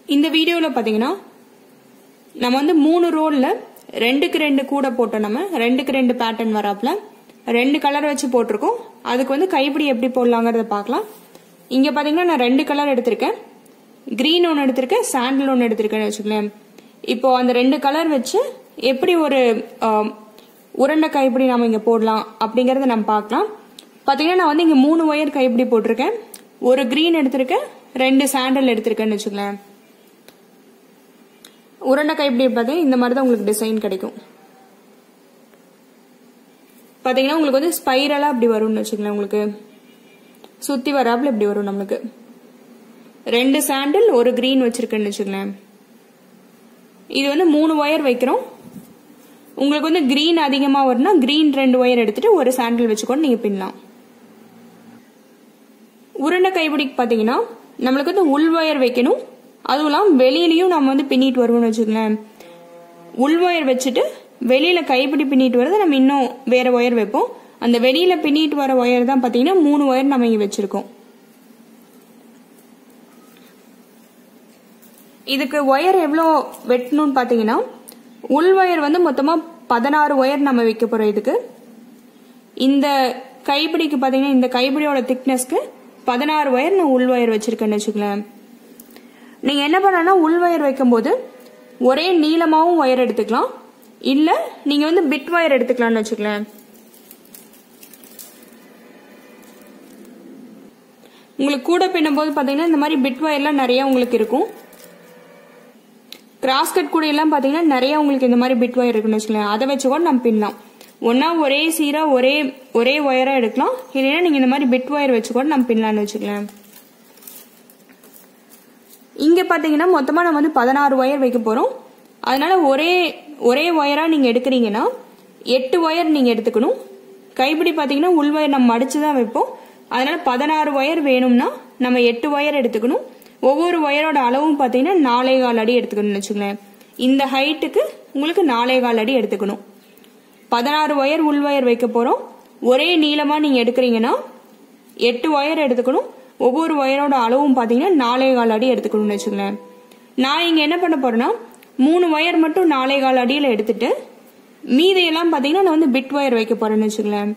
இந்த வீடியோவில் பார்த்தீங்கன்னா நம்ம வந்து மூணு ரோலில் ரெண்டுக்கு ரெண்டு கூட போட்டோம் நம்ம ரெண்டுக்கு ரெண்டு பேட்டர்ன் வராப்புல ரெண்டு கலர் வச்சு போட்டிருக்கோம் அதுக்கு வந்து கைப்பிடி எப்படி போடலாங்கிறத பார்க்கலாம் இங்கே பார்த்தீங்கன்னா நான் ரெண்டு கலர் எடுத்திருக்கேன் க்ரீன் ஒன்று எடுத்திருக்கேன் சாண்டில் ஒன்று எடுத்திருக்கேன்னு வச்சுக்கலேன் இப்போ அந்த ரெண்டு கலர் வச்சு எப்படி ஒரு ஆம், உருண்டை கைப்பிடி நாம இங்கே போடலாம் அப்படிங்கறத நம்ம பார்க்கலாம் பார்த்தீங்கன்னா நான் வந்து இங்கே மூணு ஒயர் கைப்பிடி போட்டிருக்கேன் ஒரு க்ரீன் எடுத்திருக்கேன் ரெண்டு சாண்டல் எடுத்திருக்கேன்னு வச்சுக்கலேன் உருண்டை கைப்பிடி பார்த்தீங்கன்னா இந்த மாதிரி தான் உங்களுக்கு டிசைன் கிடைக்கும் பார்த்தீங்கன்னா உங்களுக்கு வந்து ஸ்பைரலாக அப்படி வரும்னு வச்சுக்கலேன் உங்களுக்கு சுற்றி வராப்புல இப்படி வரும் நம்மளுக்கு ரெண்டு சாண்டில் ஒரு க்ரீன் வச்சிருக்கேன்னு வச்சுக்கலேன் இது வந்து மூணு ஒயர் வைக்கிறோம் உங்களுக்கு வந்து க்ரீன் அதிகமாக வரும்னா க்ரீன் ரெண்டு ஒயர் எடுத்துட்டு ஒரு சாண்டில் வச்சுக்கொண்டு நீங்கள் பின்னலாம் உருண்டை கைப்பிடிக்கு பார்த்தீங்கன்னா நம்மளுக்கு வந்து உள் ஒயர் வைக்கணும் அதுவும் இல்லாமல் வெளியிலயும் நம்ம வந்து பின்னிட்டு வருவோம்னு வச்சுக்கோங்களேன் உள் ஒயர் வச்சுட்டு வெளியில கைப்பிடி பின்னிட்டு வரதை நம்ம இன்னும் வேற ஒயர் வைப்போம் அந்த வெளியில பின்னிட்டு வர ஒயர் தான் பார்த்தீங்கன்னா மூணு ஒயர் நம்ம இங்கே வச்சிருக்கோம் இதுக்கு ஒயர் எவ்வளோ வெட்டணும்னு பார்த்தீங்கன்னா உள் ஒயர் வந்து மொத்தமாக பதினாறு ஒயர் நம்ம வைக்க போகிறோம் இதுக்கு இந்த கைப்பிடிக்கு பார்த்தீங்கன்னா இந்த கைப்பிடியோட திக்னஸ்க்கு பதினாறு ஒயர் நான் உள் ஒயர் வச்சிருக்கேன்னு வச்சுக்கலேன் நீங்கள் என்ன பண்ணனா உள் ஒயர் வைக்கும்போது ஒரே நீளமாகவும் ஒயர் எடுத்துக்கலாம் இல்லை நீங்கள் வந்து பிட் ஒயர் எடுத்துக்கலாம்னு வச்சுக்கலேன் உங்களுக்கு கூட பின்னும்போது பார்த்தீங்கன்னா இந்த மாதிரி பிட் ஒயர்லாம் நிறைய உங்களுக்கு இருக்கும் கிராஸ் கட் கூட எல்லாம் பார்த்தீங்கன்னா நிறைய உங்களுக்கு இந்த மாதிரி பிட் ஒயர் இருக்குன்னு வச்சுக்கலாம் அதை வச்சு கூட நம்ம பின்னலாம் ஒன்னா ஒரே சீரா ஒரே ஒரே ஒயரா எடுக்கலாம் இல்லைன்னா நீங்க இந்த மாதிரி பிட் ஒயர் வச்சு கூட நம்ம பின்னலாம்னு வச்சுக்கலாம் இங்க பாத்தீங்கன்னா மொத்தமா நம்ம வந்து பதினாறு ஒயர் வைக்க போறோம் அதனால ஒரே ஒரே ஒயரா நீங்க எடுக்கிறீங்கன்னா எட்டு ஒயர் நீங்க எடுத்துக்கணும் கைப்பிடி பாத்தீங்கன்னா உள் ஒயர் நம்ம மடிச்சு தான் வைப்போம் அதனால பதினாறு ஒயர் வேணும்னா நம்ம எட்டு ஒயர் எடுத்துக்கணும் ஒவ்வொரு ஒயரோட அளவும் பாத்தீங்கன்னா நாலே கால் அடி எடுத்துக்கணும்னு வச்சுக்கோங்களேன் இந்த ஹைட்டுக்கு உங்களுக்கு நாலே கால் அடி எடுத்துக்கணும் பதினாறு ஒயர் உள் ஒயர் வைக்க போறோம் ஒரே நீளமா நீங்க எடுக்கிறீங்கன்னா எட்டு ஒயர் எடுத்துக்கணும் ஒவ்வொரு ஒயரோட அளவும் பாத்தீங்கன்னா நாலே கால் அடி எடுத்துக்கணும்னு வச்சுக்கோங்களேன் நான் இங்க என்ன பண்ண போறேன்னா மூணு ஒயர் மட்டும் நாலே கால் அடியில எடுத்துட்டு மீதையெல்லாம் பாத்தீங்கன்னா நான் வந்து பிட் ஒயர் வைக்க போறேன்னு வச்சுக்கோங்களேன்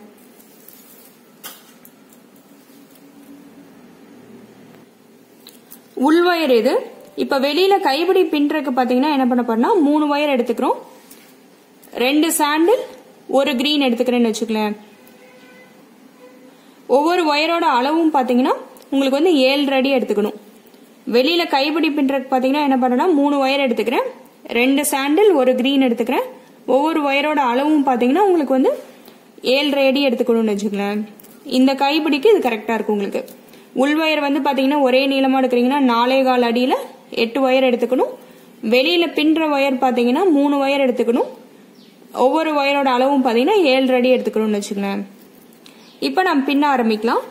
உள் ஒயர் இது இப்ப வெளியில கைப்பிடி பின்றதுக்கு பாத்தீங்கன்னா என்ன பண்ண போறோம்னா மூணு ஒயர் எடுத்துக்கிறோம் ரெண்டு சாண்டில் ஒரு கிரீன் எடுத்துக்கிறேன்னு வச்சுக்கலேன் ஒவ்வொரு ஒயரோட அளவும் பாத்தீங்கன்னா உங்களுக்கு வந்து ஏழு அடி எடுத்துக்கணும் வெளியில கைப்பிடி பின்றதுக்கு பாத்தீங்கன்னா என்ன பண்ணனா மூணு ஒயர் எடுத்துக்கிறேன் ரெண்டு சாண்டில் ஒரு கிரீன் எடுத்துக்கிறேன் ஒவ்வொரு ஒயரோட அளவும் பாத்தீங்கன்னா உங்களுக்கு வந்து ஏழரை அடி எடுத்துக்கணும்னு வச்சுக்கலேன் இந்த கைப்பிடிக்கு இது கரெக்டா இருக்கும் உங்களுக்கு உள் ஒயர் வந்து பாத்தீங்கன்னா ஒரே நீளமா எடுக்கிறீங்கன்னா நாலே கால் அடியில எட்டு ஒயர் எடுத்துக்கணும் வெளியில பின்ற ஒயர் பாத்தீங்கன்னா மூணு ஒயர் எடுத்துக்கணும் ஒவ்வொரு ஒயரோட அளவும் பாத்தீங்கன்னா ஏழு அடி எடுத்துக்கணும்னு வச்சுக்கலேன் இப்போ நம்ம பின்ன ஆரம்பிக்கலாம்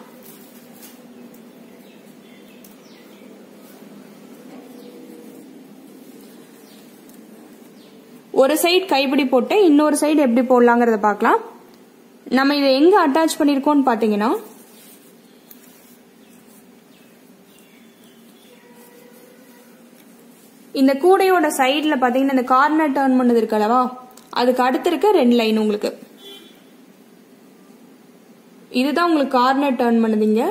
ஒரு சைடு கைப்பிடி போட்டு இன்னொரு சைடு எப்படி போடலாங்கிறத பார்க்கலாம் நம்ம இதை எங்க அட்டாச் பண்ணிருக்கோம்னு பாத்தீங்கன்னா இந்த கூடையோட சைடுல பாத்தீங்கன்னா இந்த கார்னர் டர்ன் பண்ணது இருக்கு அல்லவா அதுக்கு அடுத்து இருக்க ரெண்டு லைன் உங்களுக்கு இதுதான் உங்களுக்கு கார்னர் டர்ன் பண்ணுதுங்க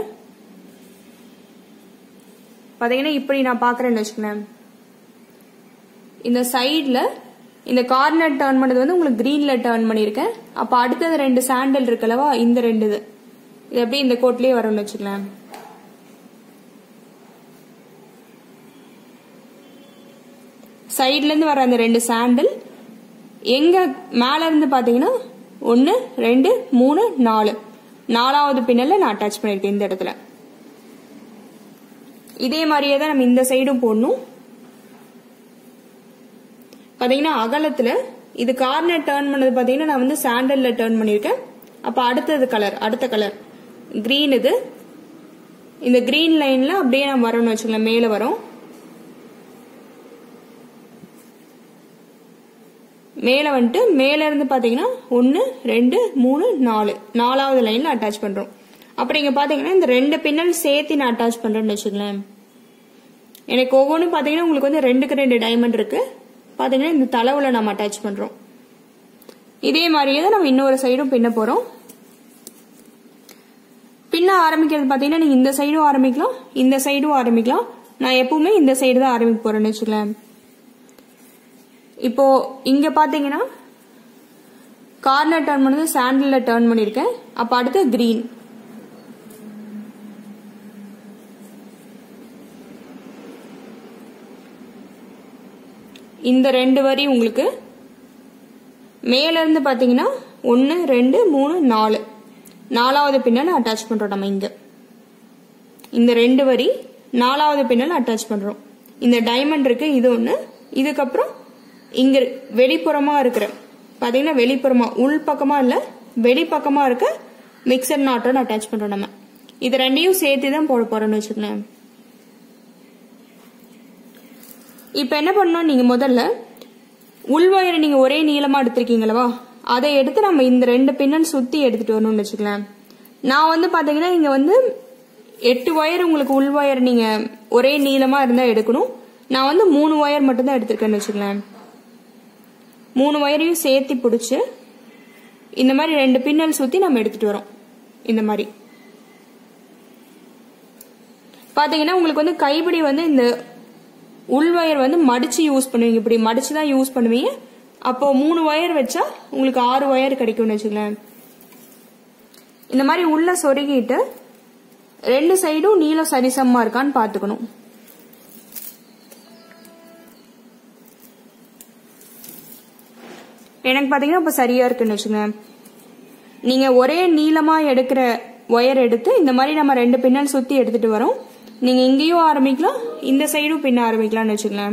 பாத்தீங்கன்னா இப்படி நான் பாக்குறேன்னு வச்சுக்கேன் இந்த சைடுல இந்த கார்னர் டர்ன் பண்ணது வந்து உங்களுக்கு கிரீன்ல டர்ன் பண்ணிருக்கேன் அப்ப அடுத்தது ரெண்டு சாண்டல் இருக்குல்லவா இந்த ரெண்டு இது இது அப்படியே இந்த கோட்லயே வரும்னு வச்சுக்கலாம் சைட்ல இருந்து வர அந்த ரெண்டு சாண்டில் எங்க மேல இருந்து பாத்தீங்கன்னா ஒன்னு ரெண்டு மூணு நாலு நாலாவது பின்னல்ல நான் அட்டாச் பண்ணிருக்கேன் இந்த இடத்துல இதே மாதிரியே தான் நம்ம இந்த சைடும் போடணும் பாத்தீங்கன்னா அகலத்துல இது கார்னர் டேர்ன் பண்ணது பாத்தீங்கன்னா நான் வந்து சாண்டல்ல டேர்ன் பண்ணிருக்கேன் அப்ப அடுத்தது கலர் அடுத்த கலர் கிரீன் இது இந்த கிரீன் லைன்ல அப்படியே நம்ம வரணும்னு வச்சுக்கலாம் மேல வரும் மேல வந்துட்டு மேல இருந்து பாத்தீங்கன்னா ஒன்னு ரெண்டு மூணு நாலு நாலாவது லைன்ல அட்டாச் பண்றோம் அப்புறம் இங்க பாத்தீங்கன்னா இந்த ரெண்டு பின்னல் சேர்த்து நான் அட்டாச் பண்றேன்னு வச்சுக்கலாம் எனக்கு ஒவ்வொன்றும் பார்த்தீங்கன்னா உங்களுக்கு வந்து ரெண்டுக்கு ரெண்டு டைமண்ட் இருக்கு பார்த்தீங்கன்னா இந்த தளவில் நம்ம அட்டாச் பண்ணுறோம் இதே மாதிரியே தான் நம்ம இன்னொரு சைடும் பின்ன போகிறோம் பின்ன ஆரம்பிக்கிறது பார்த்தீங்கன்னா நீங்கள் இந்த சைடும் ஆரம்பிக்கலாம் இந்த சைடும் ஆரம்பிக்கலாம் நான் எப்பவுமே இந்த சைடு தான் ஆரம்பிக்க போறேன்னு வச்சுக்கலாம் இப்போ இங்க பாத்தீங்கன்னா கார்னர் டர்ன் பண்ணது சாண்டில் டர்ன் பண்ணியிருக்கேன் அப்போ அடுத்து கிரீன் இந்த ரெண்டு வரி உங்களுக்கு மேல இருந்து பாத்தீங்கன்னா ஒன்று ரெண்டு மூணு நாலு நாலாவது பின்னல் அட்டாச் பண்றோம் நம்ம இங்க இந்த ரெண்டு வரி நாலாவது பின்னல் அட்டாச் பண்றோம் இந்த டைமண்ட் இருக்கு இது ஒன்று இதுக்கப்புறம் இங்க வெளிப்புறமா இருக்கிற பாத்தீங்கன்னா வெளிப்புறமா உள் பக்கமா இல்ல வெளிப்பக்கமா இருக்க மிக்சர் நாட்டோட அட்டாச் பண்றோம் நம்ம இது ரெண்டையும் சேர்த்து தான் போட போறோம்னு வச்சுக்கோங்களேன் இப்ப என்ன பண்ணணும் நீங்க முதல்ல உள்வயரை நீங்க ஒரே நீளமா எடுத்திருக்கீங்களவா அதை எடுத்து நம்ம இந்த ரெண்டு பின்னல் சுத்தி எடுத்துட்டு வரணும்னு வச்சுக்கலாம் நான் வந்து பாத்தீங்கன்னா இங்க வந்து எட்டு ஒயர் உங்களுக்கு உள் ஒயர் நீங்க ஒரே நீளமா இருந்தா எடுக்கணும் நான் வந்து மூணு ஒயர் மட்டும் தான் எடுத்திருக்கேன்னு வச்சுக்கலாம் மூணு ஒயரையும் சேர்த்து பிடிச்சு இந்த மாதிரி ரெண்டு பின்னல் சுத்தி நம்ம எடுத்துட்டு வரோம் இந்த மாதிரி பாத்தீங்கன்னா உங்களுக்கு வந்து கைப்பிடி வந்து இந்த உள் ஒயர் வந்து மடிச்சு யூஸ் பண்ணுவீங்க இப்படி மடிச்சு தான் யூஸ் பண்ணுவீங்க அப்போ மூணு ஒயர் வச்சா உங்களுக்கு ஆறு ஒயர் கிடைக்கும்னு வச்சுக்கலாம் இந்த மாதிரி உள்ள சொருகிட்டு ரெண்டு சைடும் நீளம் சரிசமமா இருக்கான்னு பாத்துக்கணும் எனக்கு பாத்தீங்கன்னா இப்ப சரியா இருக்குன்னு வச்சுங்க நீங்க ஒரே நீளமா எடுக்கிற ஒயர் எடுத்து இந்த மாதிரி நம்ம ரெண்டு பின்னல் சுத்தி எடுத்துட்டு வரோம் நீங்க இங்கேயும் ஆரம்பிக்கலாம் இந்த சைடும் பின்ன ஆரம்பிக்கலாம்னு வச்சுக்கலாம்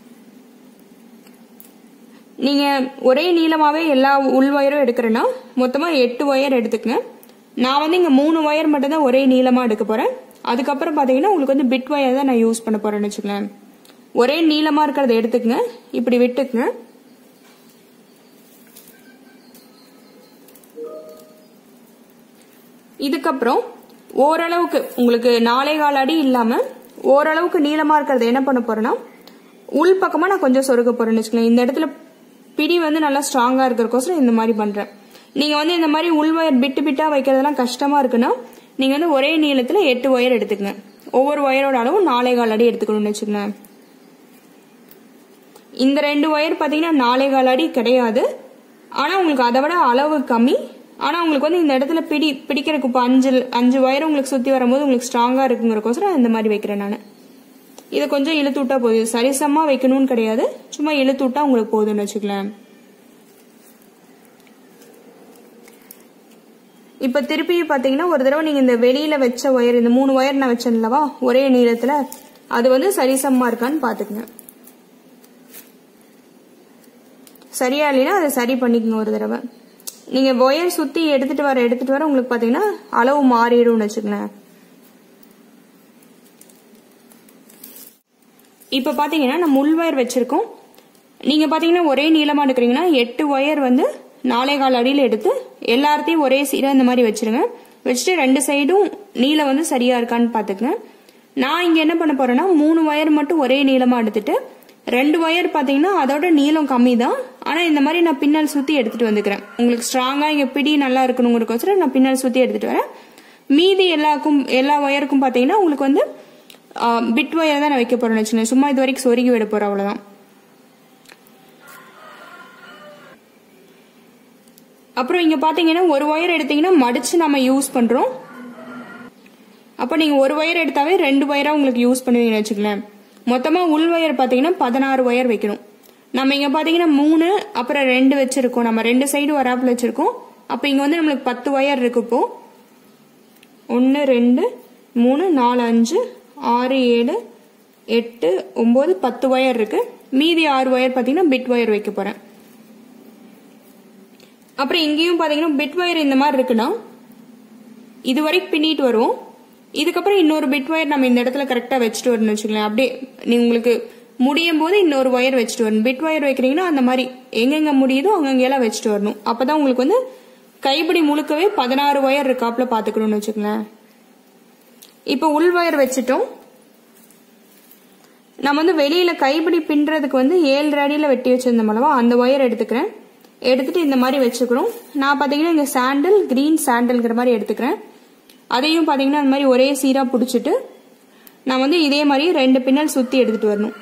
நீங்க ஒரே நீளமாவே எல்லா உள் ஒயரும் எடுக்கிறேன்னா மொத்தமா எட்டு ஒயர் எடுத்துக்கங்க நான் வந்து இங்க மூணு ஒயர் மட்டும் தான் ஒரே நீளமா எடுக்க போறேன் அதுக்கப்புறம் பாத்தீங்கன்னா உங்களுக்கு வந்து பிட் ஒயர் தான் நான் யூஸ் பண்ண போறேன்னு வச்சுக்கலாம் ஒரே நீளமா இருக்கிறத எடுத்துக்கங்க இப்படி விட்டுக்குங்க இதுக்கப்புறம் ஓரளவுக்கு உங்களுக்கு நாலே கால் அடி இல்லாம ஓரளவுக்கு நீளமா இருக்கிறத என்ன பண்ண போறேன்னா உள் பக்கமா நான் கொஞ்சம் சொருக போறேன்னு வச்சுக்கலாம் இந்த இடத்துல பிடி வந்து நல்லா ஸ்ட்ராங்கா இருக்கிறக்கோசரம் இந்த மாதிரி பண்றேன் நீங்க வந்து இந்த மாதிரி உள் ஒயர் பிட்டு பிட்டா வைக்கிறதெல்லாம் கஷ்டமா இருக்குன்னா நீங்க வந்து ஒரே நீளத்துல எட்டு ஒயர் எடுத்துக்கங்க ஒவ்வொரு ஒயரோட அளவும் நாலே கால் அடி எடுத்துக்கணும்னு வச்சுக்கோங்க இந்த ரெண்டு ஒயர் பாத்தீங்கன்னா நாலே கால் அடி கிடையாது ஆனா உங்களுக்கு அதை விட அளவு கம்மி ஆனா உங்களுக்கு வந்து இந்த இடத்துல பிடி பிடிக்கிறதுக்கு இப்போ அஞ்சு அஞ்சு ஒயர் உங்களுக்கு சுத்தி வரும்போது உங்களுக்கு ஸ்ட்ராங்கா இருக்குங்கிறக்கோசரம் இந்த மாதிரி வைக்கிறேன் நான் இதை கொஞ்சம் இழுத்து விட்டா போதும் சரிசமா வைக்கணும்னு கிடையாது சும்மா இழுத்து விட்டா உங்களுக்கு போதும்னு வச்சுக்கலாம் இப்ப திருப்பி பாத்தீங்கன்னா ஒரு தடவை நீங்க இந்த வெளியில வச்ச ஒயர் இந்த மூணு ஒயர் நான் வச்சேன்லவா ஒரே நீளத்துல அது வந்து சரிசமமா இருக்கான்னு பாத்துக்கங்க சரியா இல்லைன்னா அதை சரி பண்ணிக்கங்க ஒரு தடவை நீங்க ஒயர் சுத்தி எடுத்துட்டு வர எடுத்துட்டு வர உங்களுக்கு பாத்தீங்கன்னா அளவு மாறிடும்னு வச்சுக்கோங்களேன் இப்ப பாத்தீங்கன்னா நம்ம உள் ஒயர் வச்சிருக்கோம் நீங்க பாத்தீங்கன்னா ஒரே நீளமா எடுக்கிறீங்கன்னா எட்டு ஒயர் வந்து நாலே கால் அடியில் எடுத்து எல்லாத்தையும் ஒரே சீரா இந்த மாதிரி வச்சிருங்க வச்சுட்டு ரெண்டு சைடும் நீளம் வந்து சரியா இருக்கான்னு பாத்துக்கங்க நான் இங்க என்ன பண்ண போறேன்னா மூணு ஒயர் மட்டும் ஒரே நீளமா எடுத்துட்டு ரெண்டு ஒயர் பாத்தீங்கன்னா அதோட நீளம் கம்மி தான் ஆனா இந்த மாதிரி நான் பின்னல் சுத்தி எடுத்துட்டு வந்துக்கிறேன் உங்களுக்கு ஸ்ட்ராங்கா இங்க பிடி நல்லா இருக்கணுங்கிறக்கோசரம் நான் பின்னல் சுத்தி எடுத்துட்டு வரேன் மீதி எல்லாருக்கும் எல்லா ஒயருக்கும் பாத்தீங்கன்னா உங்களுக்கு வந்து பிட் ஒயர் தான் நான் வைக்க போறேன்னு வச்சுக்கோங்க சும்மா இது வரைக்கும் சொருகி விட போறேன் அவ்வளவுதான் அப்புறம் இங்க பாத்தீங்கன்னா ஒரு ஒயர் எடுத்தீங்கன்னா மடிச்சு நம்ம யூஸ் பண்றோம் அப்ப நீங்க ஒரு ஒயர் எடுத்தாவே ரெண்டு ஒயரா உங்களுக்கு யூஸ் பண்ணுவீங்கன்னு வச்சுக்கலேன் மொத்தமா உள் ஒயர் பாத்தீங்கன்னா பதினாறு ஒயர் வைக்கணும் நம்ம இங்க பாத்தீங்கன்னா மூணு அப்புறம் ரெண்டு வச்சிருக்கோம் நம்ம ரெண்டு சைடு வராப்புல வச்சிருக்கோம் அப்ப இங்க வந்து நம்மளுக்கு பத்து ஒயர் இருக்கு இப்போ ஒன்னு ரெண்டு மூணு நாலு அஞ்சு ஆறு ஏழு எட்டு ஒன்பது பத்து ஒயர் இருக்கு மீதி ஆறு ஒயர் பாத்தீங்கன்னா பிட் ஒயர் வைக்க போறேன் அப்புறம் இங்கேயும் பாத்தீங்கன்னா பிட் ஒயர் இந்த மாதிரி இருக்குன்னா இது வரைக்கும் பின்னிட்டு வரும் இதுக்கப்புறம் இன்னொரு பிட் ஒயர் நம்ம இந்த இடத்துல கரெக்டா வச்சுட்டு வரணும்னு வச்சுக்கலாம் அப்படியே நீ உங்களுக்கு முடியும் போது இன்னொரு ஒயர் வச்சுட்டு வரணும் பிட் ஒயர் வைக்கிறீங்கன்னா அந்த மாதிரி எங்கெங்க முடியுதோ அங்கங்க எல்லாம் வச்சுட்டு வரணும் அப்பதான் உங்களுக்கு வந்து கைப்பிடி முழுக்கவே பதினாறு ஒயர் இருக்காப்புல பாத்துக்கணும்னு வச்சுக்கோங்களேன் இப்போ உள் ஒயர் வச்சுட்டோம் நான் வந்து வெளியில கைப்பிடி பின்றதுக்கு வந்து ஏழு அடியில் வெட்டி வச்சிருந்தோம் அல்லவா அந்த ஒயர் எடுத்துக்கிறேன் எடுத்துட்டு இந்த மாதிரி வச்சுக்கிறோம் நான் பார்த்தீங்கன்னா இங்கே சாண்டில் கிரீன் சாண்டில்ங்கிற மாதிரி எடுத்துக்கிறேன் அதையும் பார்த்தீங்கன்னா அந்த மாதிரி ஒரே சீராக பிடிச்சிட்டு நான் வந்து இதே மாதிரி ரெண்டு பின்னல் சுற்றி எடுத்துட்டு வரணும்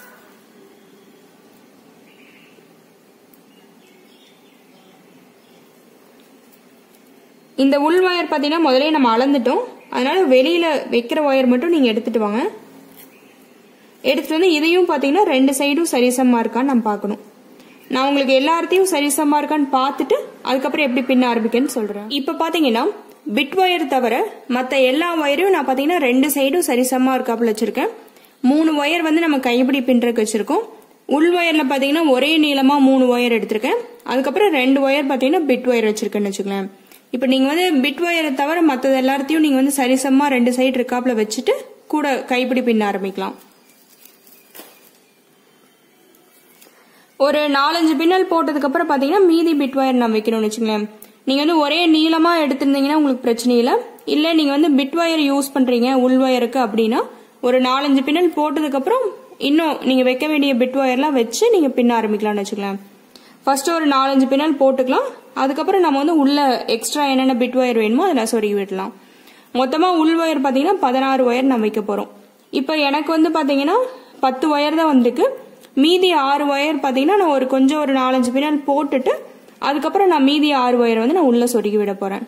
இந்த உள் ஒயர் பார்த்தீங்கன்னா முதலே நம்ம அளந்துட்டோம் அதனால வெளியில வைக்கிற ஒயர் மட்டும் நீங்க எடுத்துட்டு வாங்க எடுத்துட்டு வந்து இதையும் பார்த்தீங்கன்னா ரெண்டு சைடும் சரிசமா இருக்கான்னு நம்ம பார்க்கணும் நான் உங்களுக்கு எல்லாத்தையும் சரிசமா இருக்கான்னு பார்த்துட்டு அதுக்கப்புறம் எப்படி பின்ன ஆரம்பிக்கன்னு சொல்றேன் இப்போ பார்த்தீங்கன்னா பிட் ஒயர் தவிர மற்ற எல்லா ஒயரையும் நான் பார்த்தீங்கன்னா ரெண்டு சைடும் சரிசமா இருக்காப்புல வச்சிருக்கேன் மூணு ஒயர் வந்து நம்ம கைப்பிடி பின்றக்கு வச்சிருக்கோம் உள் ஒயர்ல பார்த்தீங்கன்னா ஒரே நீளமா மூணு ஒயர் எடுத்திருக்கேன் அதுக்கப்புறம் ரெண்டு ஒயர் பார்த்தீங்கன்னா பிட் ஒயர் வச்சிருக்கேன்னு வச்சுக்கலாம் இப்போ நீங்க வந்து பிட் ஒயரை தவிர மற்றது எல்லாத்தையும் நீங்க வந்து சரிசமா ரெண்டு சைடு இருக்காப்புல வச்சுட்டு கூட கைப்பிடி பின்ன ஆரம்பிக்கலாம் ஒரு நாலஞ்சு பின்னல் போட்டதுக்கு அப்புறம் பாத்தீங்கன்னா மீதி பிட் ஒயர் நான் வைக்கணும்னு வச்சுங்களேன் நீங்க வந்து ஒரே நீளமா எடுத்திருந்தீங்கன்னா உங்களுக்கு பிரச்சனை இல்லை இல்ல நீங்க வந்து பிட் ஒயர் யூஸ் பண்றீங்க உள் ஒயருக்கு அப்படின்னா ஒரு நாலஞ்சு பின்னல் போட்டதுக்கு அப்புறம் இன்னும் நீங்க வைக்க வேண்டிய பிட் ஒயர்லாம் வச்சு நீங்க பின்ன ஆரம்பிக்கலாம்னு வச்சுக்கலாம் ஃபர்ஸ்ட் ஒரு நாலஞ்சு பின்னல் போட்டுக்கலாம் அதுக்கப்புறம் நம்ம வந்து உள்ள எக்ஸ்ட்ரா என்னென்ன பிட் ஒயர் வேணுமோ அதெல்லாம் சொருகி விடலாம் மொத்தமா உள் ஒயர் பாத்தீங்கன்னா பதினாறு ஒயர் நம்ம வைக்க போறோம் இப்போ எனக்கு வந்து பாத்தீங்கன்னா பத்து ஒயர் தான் வந்திருக்கு மீதி ஆறு ஒயர் பாத்தீங்கன்னா நான் ஒரு கொஞ்சம் ஒரு நாலஞ்சு பின்னல் போட்டுட்டு அதுக்கப்புறம் நான் மீதி ஆறு ஒயர் வந்து நான் உள்ள சொருகி விட போறேன்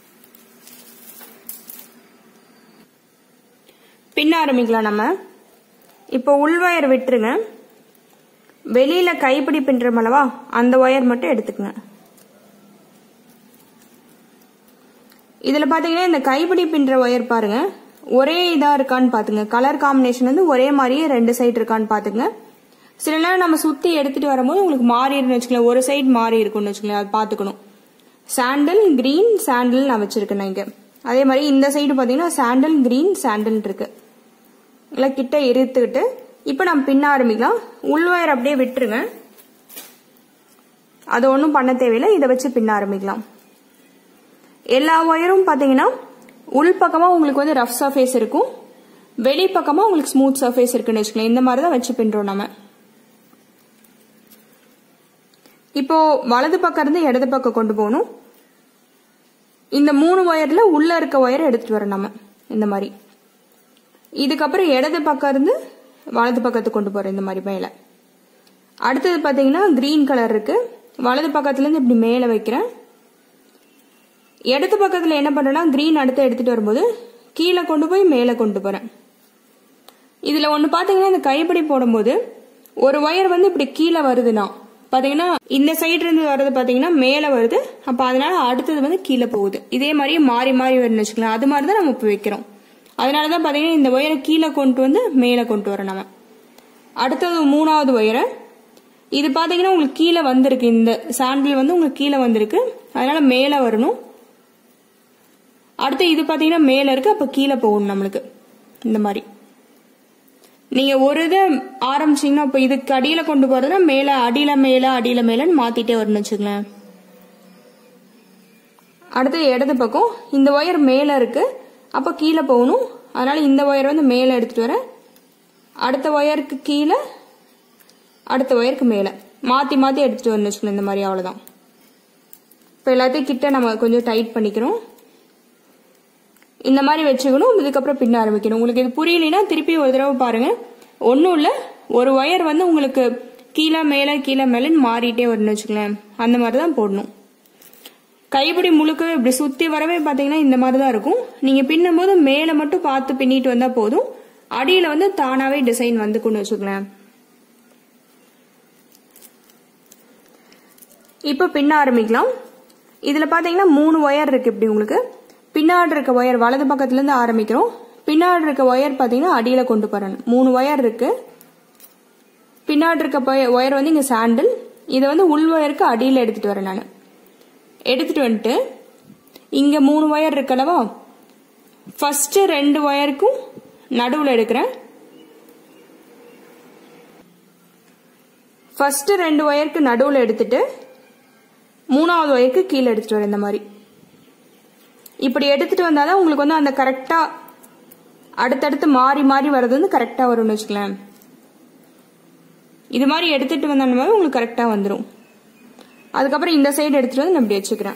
பின்ன ஆரம்பிக்கலாம் நம்ம இப்போ உள் ஒயர் விட்டுருங்க வெளியில கைப்பிடி பின்றோம் அல்லவா அந்த ஒயர் மட்டும் எடுத்துக்கங்க இதுல பாத்தீங்கன்னா இந்த கைப்பிடி பின்ற ஒயர் பாருங்க ஒரே இதா இருக்கான்னு பாத்துங்க கலர் காம்பினேஷன் வந்து ஒரே மாதிரியே ரெண்டு சைடு இருக்கான்னு பாத்துங்க சில நேரம் நம்ம சுத்தி எடுத்துட்டு வரும்போது உங்களுக்கு மாறி இருக்குன்னு வச்சுக்கலாம் ஒரு சைடு மாறி இருக்கும்னு வச்சுக்கலாம் அது பாத்துக்கணும் சாண்டல் கிரீன் சாண்டல் நான் வச்சிருக்கேன் இங்க அதே மாதிரி இந்த சைடு பாத்தீங்கன்னா சாண்டல் கிரீன் சாண்டல் இருக்கு இல்லை கிட்ட இருத்துக்கிட்டு இப்போ நம்ம பின்ன ஆரம்பிக்கலாம் உள் ஒயர் அப்படியே விட்டுருங்க அது ஒன்றும் பண்ண தேவையில்லை இதை வச்சு பின்ன ஆரம்பிக்கலாம் எல்லா ஒயரும் பார்த்தீங்கன்னா உள் பக்கமாக உங்களுக்கு வந்து ரஃப் சர்ஃபேஸ் இருக்கும் வெளி பக்கமாக உங்களுக்கு ஸ்மூத் சர்ஃபேஸ் இருக்குன்னு வச்சுக்கலாம் இந்த மாதிரி தான் வச்சு பின்றோம் நம்ம இப்போ வலது பக்கம் இருந்து இடது பக்கம் கொண்டு போகணும் இந்த மூணு ஒயர்ல உள்ள இருக்க ஒயரை எடுத்துட்டு வரோம் நம்ம இந்த மாதிரி இதுக்கப்புறம் இடது பக்கம் இருந்து வலது பக்கத்துக்கு கொண்டு போறோம் இந்த மாதிரி மேல அடுத்தது பாத்தீங்கன்னா கிரீன் கலர் இருக்கு வலது பக்கத்துல இருந்து இப்படி மேல வைக்கிறேன் இடது பக்கத்துல என்ன பண்றேன்னா கிரீன் அடுத்து எடுத்துட்டு வரும்போது கீழே கொண்டு போய் மேலே கொண்டு போறேன் இதுல ஒண்ணு பாத்தீங்கன்னா இந்த கைப்பிடி போடும்போது ஒரு ஒயர் வந்து இப்படி கீழே வருதுன்னா பாத்தீங்கன்னா இந்த சைடு இருந்து வர்றது பாத்தீங்கன்னா மேல வருது அப்ப அதனால அடுத்தது வந்து கீழே போகுது இதே மாதிரியே மாறி மாறி வரும்னு வச்சுக்கலாம் அது மாதிரி தான் நம்ம இப்போ வைக்கிறோம் அதனாலதான் பாத்தீங்கன்னா இந்த ஒயரை கீழே கொண்டு வந்து மேலே கொண்டு வரோம் நம்ம அடுத்தது மூணாவது ஒயரை இது பாத்தீங்கன்னா உங்களுக்கு கீழே வந்திருக்கு இந்த சாண்டில் வந்து உங்களுக்கு கீழே வந்திருக்கு அதனால மேலே வரணும் அடுத்து இது பாத்தீங்கன்னா மேல இருக்கு அப்ப கீழே போகணும் நம்மளுக்கு இந்த மாதிரி நீங்க ஒரு இதை ஆரம்பிச்சீங்கன்னா இப்ப இதுக்கு அடியில கொண்டு போறதுன்னா மேல அடியில மேல அடியில மேலன்னு மாத்திட்டே வரணும்னு வச்சுக்கலாம் அடுத்து இடது பக்கம் இந்த ஒயர் மேல இருக்கு அப்ப கீழே போகணும் அதனால இந்த ஒயர் வந்து மேல எடுத்துட்டு வரேன் அடுத்த ஒயருக்கு கீழே அடுத்த ஒயருக்கு மேல மாத்தி மாத்தி எடுத்துட்டு வரணும் வச்சுக்கலாம் இந்த மாதிரி அவ்வளவுதான் இப்போ எல்லாத்தையும் கிட்ட நம்ம கொஞ்சம் டைட் பண்ணிக்கிறோம் இந்த மாதிரி வச்சுக்கணும் இதுக்கப்புறம் பின்ன ஆரம்பிக்கணும் உங்களுக்கு இது புரியலைன்னா திருப்பி ஒரு தடவை பாருங்க ஒன்றும் இல்லை ஒரு ஒயர் வந்து உங்களுக்கு கீழே மேலே கீழே மேலேன்னு மாறிட்டே வரணும்னு வச்சுக்கலாம் அந்த மாதிரி தான் போடணும் கைப்பிடி முழுக்க இப்படி சுற்றி வரவே பார்த்தீங்கன்னா இந்த மாதிரி தான் இருக்கும் நீங்கள் பின்னும்போது மேலே மட்டும் பார்த்து பின்னிட்டு வந்தால் போதும் அடியில் வந்து தானாகவே டிசைன் வந்துக்குன்னு வச்சுக்கலாம் இப்போ பின்ன ஆரம்பிக்கலாம் இதில் பார்த்தீங்கன்னா மூணு ஒயர் இருக்கு இப்படி உங்களுக்கு பின்னாடி இருக்க ஒயர் வலது பக்கத்துலேருந்து ஆரம்பிக்கிறோம் பின்னாடி இருக்க ஒயர் பார்த்தீங்கன்னா அடியில் கொண்டு போறணும் மூணு ஒயர் இருக்கு பின்னாடி இருக்க ஒயர் வந்து இங்கே சாண்டில் இதை வந்து உள் ஒயருக்கு அடியில் எடுத்துட்டு வரேன் நான் எடுத்துட்டு வந்துட்டு இங்கே மூணு ஒயர் இருக்கல்லவா ஃபர்ஸ்ட் ரெண்டு ஒயருக்கும் நடுவில் எடுக்கிறேன் ஃபர்ஸ்ட் ரெண்டு ஒயருக்கு நடுவில் எடுத்துட்டு மூணாவது ஒயருக்கு கீழே எடுத்துட்டு வரேன் இந்த மாதிரி இப்படி எடுத்துட்டு வந்தாதான் உங்களுக்கு வந்து அந்த கரெக்டா அடுத்தடுத்து மாறி மாறி வர்றது வந்து கரெக்டா வரும்னு வச்சுக்கலாம் இது மாதிரி எடுத்துட்டு வந்தோம்னா உங்களுக்கு கரெக்டாக வந்துடும் அதுக்கப்புறம் இந்த சைடு எடுத்துட்டு வந்து நான் இப்படி வச்சுக்கிறேன்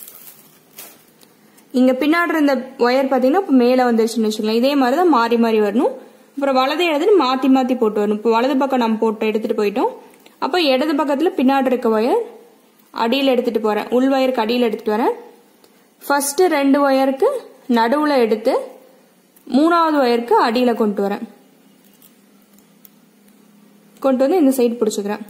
இங்க பின்னாடி இருந்த ஒயர் பார்த்தீங்கன்னா இப்போ மேலே வந்துருச்சுன்னு வச்சுக்கலாம் இதே மாதிரி தான் மாறி மாறி வரணும் அப்புறம் வலது இடத்துல மாற்றி மாற்றி போட்டு வரணும் இப்போ வலது பக்கம் நம்ம போட்டு எடுத்துட்டு போயிட்டோம் அப்போ இடது பக்கத்தில் பின்னாடி இருக்க ஒயர் அடியில் எடுத்துட்டு போறேன் உள் ஒயருக்கு அடியில் எடுத்துட்டு வரேன் ஃபர்ஸ்ட் ரெண்டு ஒயருக்கு நடுவில் எடுத்து மூணாவது ஒயருக்கு அடியில் கொண்டு வரேன் கொண்டு வந்து இந்த சைடு பிடிச்சிக்கிறேன்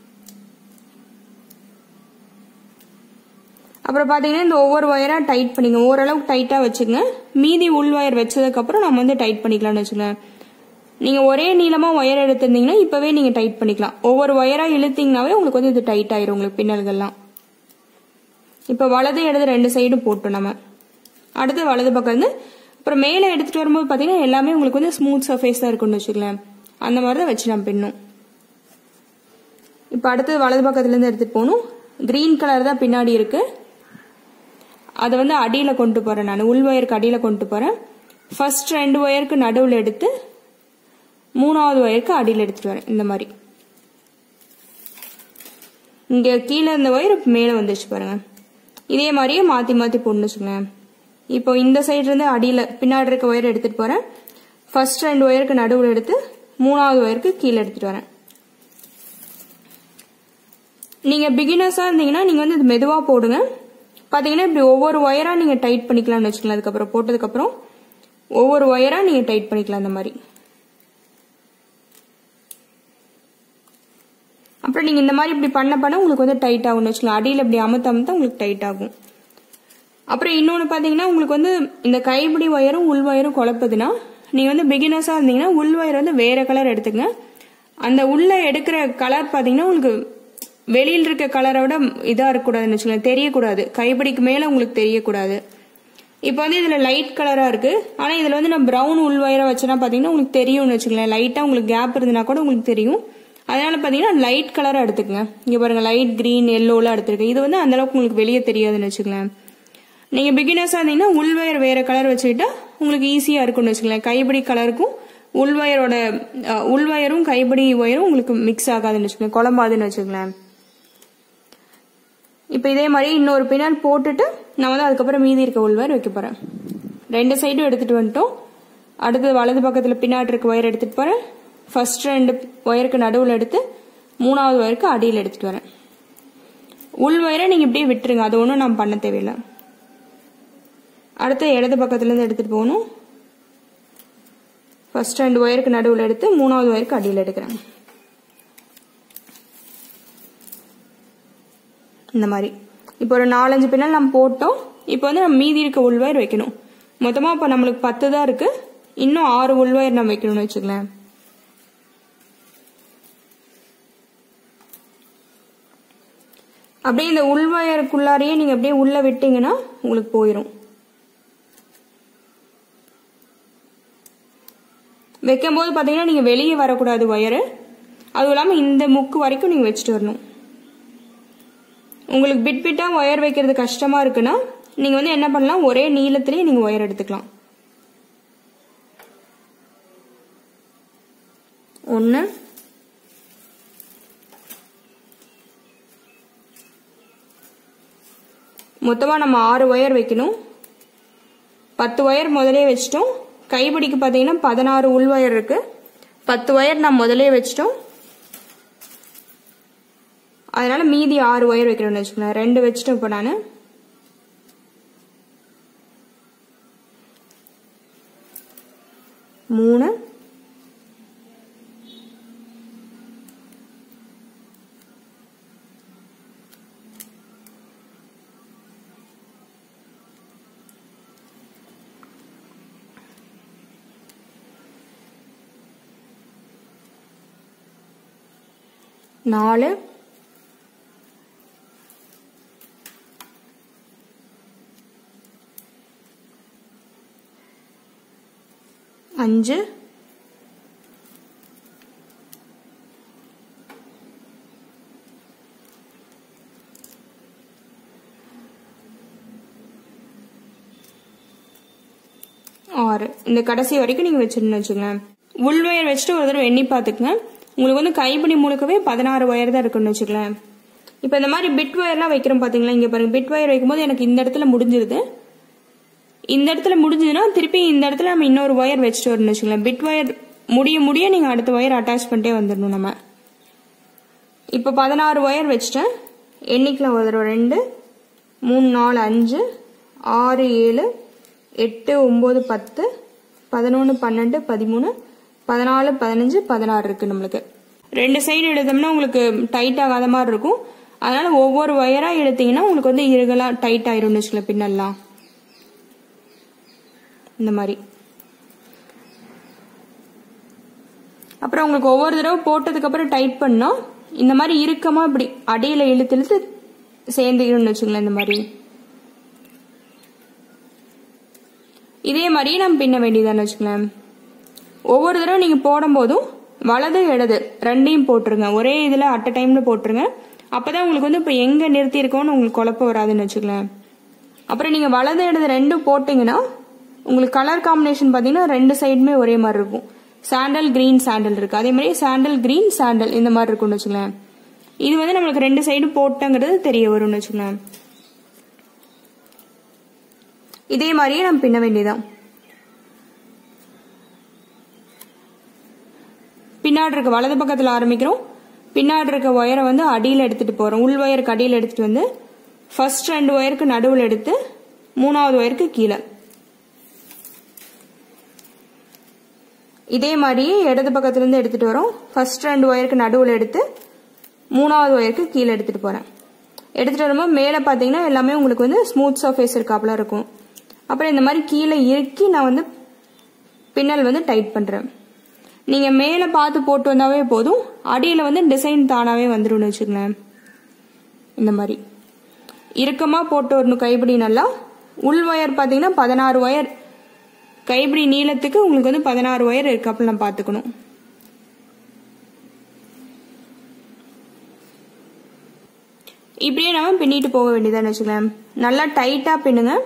அப்புறம் பார்த்தீங்கன்னா இந்த ஒவ்வொரு ஒயராக டைட் பண்ணிங்க ஓரளவுக்கு டைட்டாக வச்சுங்க மீதி உள் ஒயர் வச்சதுக்கப்புறம் நம்ம வந்து டைட் பண்ணிக்கலாம்னு வச்சுக்கோங்க நீங்கள் ஒரே நீளமாக ஒயர் எடுத்திருந்தீங்கன்னா இப்போவே நீங்கள் டைட் பண்ணிக்கலாம் ஒவ்வொரு ஒயராக இழுத்தீங்கனாவே உங்களுக்கு வந்து இது டைட் ஆயிரும் உங்களுக்கு பின்னல்கள்லாம் இப்போ வலது இடது ரெண்டு சைடும் போட்டோம் நம்ம அடுத்து வலது பக்கம் வந்து அப்புறம் மேலே எடுத்துகிட்டு வரும்போது பார்த்தீங்கன்னா எல்லாமே உங்களுக்கு வந்து ஸ்மூத் சர்ஃபேஸாக இருக்கும்னு வச்சுக்கலாம் அந்த மாதிரி தான் வச்சு நம்ம பின்னும் இப்போ அடுத்தது வலது பக்கத்துலேருந்து எடுத்துகிட்டு போகணும் க்ரீன் கலர் தான் பின்னாடி இருக்குது அதை வந்து அடியில் கொண்டு போகிறேன் நான் உள் ஒயருக்கு அடியில் கொண்டு போகிறேன் ஃபர்ஸ்ட் ரெண்டு ஒயருக்கு நடுவில் எடுத்து மூணாவது ஒயருக்கு அடியில் எடுத்துட்டு வரேன் இந்த மாதிரி இங்கே கீழே இருந்த ஒயர் மேலே வந்துச்சு பாருங்க இதே மாதிரியே மாற்றி மாற்றி போடணும் வச்சுக்கோங்களேன் இப்போ இந்த சைடு இருந்து அடியில் பின்னாடி இருக்க ஒயர் எடுத்துகிட்டு போகிறேன் ஃபர்ஸ்ட் ரெண்டு ஒயருக்கு நடுவில் எடுத்து மூணாவது ஒயருக்கு கீழே எடுத்துகிட்டு வரேன் நீங்கள் பிகினர்ஸாக இருந்தீங்கன்னா நீங்கள் வந்து இது மெதுவாக போடுங்க பார்த்தீங்கன்னா இப்படி ஒவ்வொரு ஒயராக நீங்கள் டைட் பண்ணிக்கலாம்னு வச்சுக்கலாம் அதுக்கப்புறம் போட்டதுக்கப்புறம் ஒவ்வொரு ஒயராக நீங்கள் டைட் பண்ணிக்கலாம் அந்த மாதிரி அப்புறம் நீங்கள் இந்த மாதிரி இப்படி பண்ண பண்ண உங்களுக்கு வந்து டைட் ஆகும்னு வச்சுக்கலாம் அடியில் இப்படி அமுத்த அமுத்த உங்களுக்கு டைட் ஆகும் அப்புறம் இன்னொன்று பார்த்தீங்கன்னா உங்களுக்கு வந்து இந்த கைப்பிடி ஒயரும் உள் ஒயரும் குழப்புதுன்னா நீங்கள் வந்து பிகினர்ஸாக இருந்தீங்கன்னா உள் ஒயர் வந்து வேற கலர் எடுத்துங்க அந்த உள்ள எடுக்கிற கலர் பார்த்தீங்கன்னா உங்களுக்கு வெளியில் இருக்க கலரை விட இதாக இருக்கக்கூடாதுன்னு வச்சுக்கோங்களேன் தெரியக்கூடாது கைப்பிடிக்கு மேலே உங்களுக்கு தெரியக்கூடாது இப்போ வந்து இதில் லைட் கலராக இருக்குது ஆனால் இதில் வந்து நான் ப்ரௌன் உள் ஒயரை வச்சேன்னா பார்த்தீங்கன்னா உங்களுக்கு தெரியும்னு வச்சுக்கோங்களேன் லைட்டாக உங்களுக்கு கேப் இருந்ததுன்னா கூட உங்களுக்கு தெரியும் அதனால பார்த்தீங்கன்னா லைட் கலராக எடுத்துக்கங்க இங்கே பாருங்க லைட் க்ரீன் எல்லோலாம் எடுத்துருக்கேன் இது வந்து அந்தளவுக்கு உங்களுக்கு வெளியே தெரியாதுன்னு வச்சுக்கோங்களேன் நீங்கள் பிகினர்ஸாக இருந்தீங்கன்னா உள் ஒயர் வேறு கலர் வச்சுக்கிட்டா உங்களுக்கு ஈஸியாக இருக்கும்னு வச்சுக்கோங்களேன் கைப்பிடி கலருக்கும் உள் ஒயரோட உள் ஒயரும் கைப்பிடி ஒயரும் உங்களுக்கு மிக்ஸ் ஆகாதுன்னு வச்சுக்கோங்களேன் குழம்பாதுன்னு வச்சுக்கோங்களேன் இப்போ இதே மாதிரி இன்னொரு பின்னல் போட்டுட்டு நான் வந்து அதுக்கப்புறம் மீதி இருக்க உள்வயர் வைக்க போகிறேன் ரெண்டு சைடும் எடுத்துகிட்டு வந்துட்டோம் அடுத்தது வலது பக்கத்தில் பின்னாடி இருக்க ஒயர் எடுத்துகிட்டு போகிறேன் ஃபர்ஸ்ட் ரெண்டு ஒயருக்கு நடுவில் எடுத்து மூணாவது ஒயருக்கு அடியில் எடுத்துகிட்டு வரேன் உள் ஒயரை நீங்கள் இப்படியே விட்டுருங்க அது ஒன்றும் நம்ம பண்ண தேவையில்லை அடுத்து இடது பக்கத்துலேருந்து எடுத்துகிட்டு போகணும் ஃபர்ஸ்ட் ரெண்டு ஒயருக்கு நடுவில் எடுத்து மூணாவது ஒயருக்கு அடியில் எடுக்கிறேன் இந்த மாதிரி இப்போ ஒரு நாலஞ்சு பின்னல் நம்ம போட்டோம் இப்போ வந்து நம்ம மீதி இருக்க உள்வயர் வைக்கணும் மொத்தமாக இப்போ நம்மளுக்கு பத்து தான் இருக்கு இன்னும் ஆறு உள்வயர் நம்ம வைக்கணும்னு வச்சுக்கலாம் அப்படியே இந்த உள்வயருக்குள்ளாரையே நீங்கள் அப்படியே உள்ள விட்டீங்கன்னா உங்களுக்கு போயிடும் வைக்கும்போது பார்த்தீங்கன்னா நீங்கள் வெளியே வரக்கூடாது ஒயரு அதுவும் இல்லாமல் இந்த முக்கு வரைக்கும் நீங்கள் வச்சுட்டு வரணும் உங்களுக்கு பிட் பிட்டாக ஒயர் வைக்கிறது கஷ்டமாக இருக்குன்னா நீங்கள் வந்து என்ன பண்ணலாம் ஒரே நீளத்திலேயே நீங்கள் ஒயர் எடுத்துக்கலாம் ஒன்று மொத்தமாக நம்ம ஆறு ஒயர் வைக்கணும் பத்து ஒயர் முதலே வச்சிட்டோம் கைப்பிடிக்கு பார்த்தீங்கன்னா பதினாறு உள் ஒயர் இருக்கு பத்து ஒயர் நான் முதலே வச்சிட்டோம் அதனால மீதி ஆறு ஒயர் வைக்கிறேன்னு வச்சுக்கோங்களேன் ரெண்டு வச்சுட்டேன் இப்போ நான் மூணு நாலு அஞ்சு ஆறு இந்த கடைசி வரைக்கும் நீங்கள் வச்சிருந்தேன் வச்சுக்கோங்களேன் உள்வயர் வச்சுட்டு ஒரு தடவை எண்ணி பார்த்துக்குங்க உங்களுக்கு வந்து கைப்பிடி முழுக்கவே பதினாறு ஒயர் தான் இருக்குன்னு வச்சுக்கலாம் இப்போ இந்த மாதிரி பிட் ஒயர்லாம் வைக்கிறோம் பார்த்தீங்களா இங்கே பாருங்க பிட் ஒயர் வைக்கும்போது எனக்கு இந்த இடத்துல முடிஞ்சிருது இந்த இடத்துல முடிஞ்சதுன்னா திருப்பி இந்த இடத்துல நம்ம இன்னொரு ஒயர் வச்சுட்டு வரணும்னு வச்சுக்கலாம் பிட் ஒயர் முடிய முடிய நீங்கள் அடுத்த ஒயர் அட்டாச் பண்ணிட்டே வந்துடணும் நம்ம இப்போ பதினாறு ஒயர் வச்சுட்டேன் எண்ணிக்கலாம் ஒரு தடவை ரெண்டு மூணு நாலு அஞ்சு ஆறு ஏழு எட்டு ஒம்பது பத்து பதினொன்று பன்னெண்டு பதிமூணு பதினாலு பதினஞ்சு பதினாறு இருக்குது நம்மளுக்கு ரெண்டு சைடு எழுதோம்னா உங்களுக்கு டைட் ஆகாத மாதிரி இருக்கும் அதனால ஒவ்வொரு ஒயராக எடுத்தீங்கன்னா உங்களுக்கு வந்து இருகலாக டைட் ஆயிரும்னு வச்சுக்கலாம் பின்னெல்லாம் இந்த மாதிரி அப்புறம் உங்களுக்கு ஒவ்வொரு தடவை போட்டதுக்கு அப்புறம் டைட் பண்ணா இந்த மாதிரி இறுக்கமா இப்படி அடியில இழுத்து இழுத்து சேர்ந்துக்கணும்னு வச்சுங்களேன் இந்த மாதிரி இதே மாதிரியே நம்ம பின்ன வேண்டியதான்னு வச்சுக்கலாம் ஒவ்வொரு தடவை நீங்க போடும் போதும் வலது இடது ரெண்டையும் போட்டுருங்க ஒரே இதுல அட் அ டைம்ல போட்டுருங்க அப்பதான் உங்களுக்கு வந்து இப்போ எங்க நிறுத்தி இருக்கோம்னு உங்களுக்கு குழப்பம் வராதுன்னு வச்சுக்கலாம் அப்புறம் நீங்க வலது இடது ரெண்டும் போட்டீங்கன்னா உங்களுக்கு கலர் காம்பினேஷன் பார்த்தீங்கன்னா ரெண்டு சைடுமே ஒரே மாதிரி இருக்கும் சாண்டல் கிரீன் சாண்டல் இருக்கு அதே மாதிரி சாண்டல் கிரீன் சாண்டல் இந்த மாதிரி இருக்கும்னு வச்சுக்கலாம் இது வந்து நம்மளுக்கு ரெண்டு சைடும் போட்டங்கிறது தெரிய வரும்னு வச்சுக்கலாம் இதே மாதிரியே நம்ம பின்ன வேண்டியதான் பின்னாடி இருக்க வலது பக்கத்தில் ஆரம்பிக்கிறோம் பின்னாடி இருக்க ஒயரை வந்து அடியில் எடுத்துட்டு போறோம் உள் ஒயருக்கு அடியில் எடுத்துட்டு வந்து ஃபர்ஸ்ட் ரெண்டு ஒயருக்கு நடுவில் எடுத்து மூணாவது ஒயருக்கு கீழே இதே மாதிரியே இடது பக்கத்துலேருந்து எடுத்துட்டு வரோம் ஃபர்ஸ்ட் ரெண்டு ஒயருக்கு நடுவில் எடுத்து மூணாவது ஒயருக்கு கீழே எடுத்துட்டு போறேன் எடுத்துட்டு வரும்போது மேலே பார்த்தீங்கன்னா எல்லாமே உங்களுக்கு வந்து ஸ்மூத் சர்ஃபேஸ் இருக்காப்புல இருக்கும் அப்புறம் இந்த மாதிரி கீழே இறுக்கி நான் வந்து பின்னல் வந்து டைட் பண்ணுறேன் நீங்கள் மேலே பார்த்து போட்டு வந்தாவே போதும் அடியில் வந்து டிசைன் தானாகவே வந்துடும்னு வச்சுக்கங்களேன் இந்த மாதிரி இறுக்கமாக போட்டு வரணும் கைப்பிடி நல்லா உள் ஒயர் பார்த்தீங்கன்னா பதினாறு ஒயர் கைப்பிடி நீளத்துக்கு உங்களுக்கு வந்து பதினாறு ஒயர் இருக்காப்புல நம்ம பார்த்துக்கணும் இப்படியே நம்ம பின்னிட்டு போக வேண்டியதான்னு வச்சுக்கலாம் நல்லா டைட்டாக பின்னுங்க